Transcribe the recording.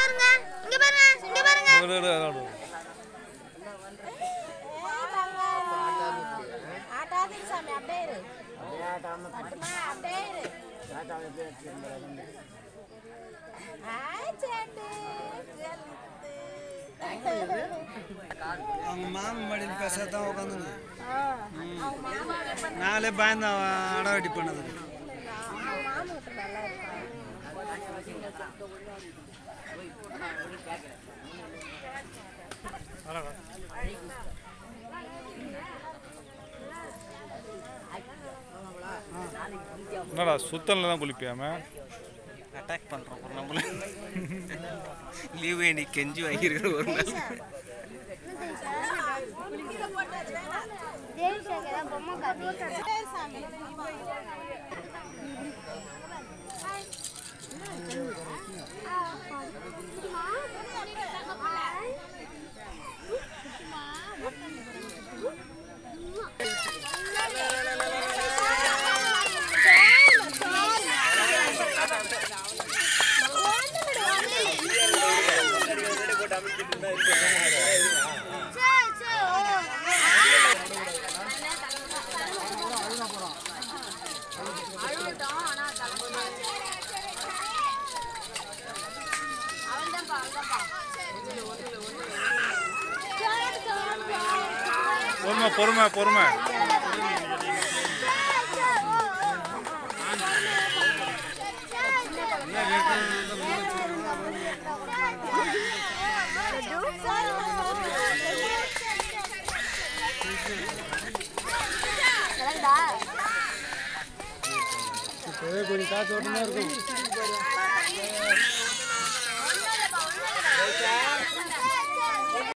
பாருங்க இங்க பாருங்க இங்க பாருங்க இரு, இரு, இரு, இரு. ஆட்டாதீங்க சாமி அப்படியே இரு பட்டுமா அப்படியே இரு ஆய் சேட்டு அவங்க மாமன் மடியில் பேசாதான் தான் உட்காந்துங்க அவங்க மாமா எப்ப நாளே பயந்து அடவடி பண்ணது அவங்க மாமா இப்ப நல்லா இருப்பாங்க என்னடா சுத்தல்ல தான் குளிப்பியாம அட்டாக் பண்ணுறோம் ஒரு நம்மள லீவ் வேண்டி கெஞ்சி வாங்கியிருக்கிற ஒரு நாள் பொறுமை பொறுமை பொறுமை கொஞ்சம் காசு ஓட்டமாக இருக்கும்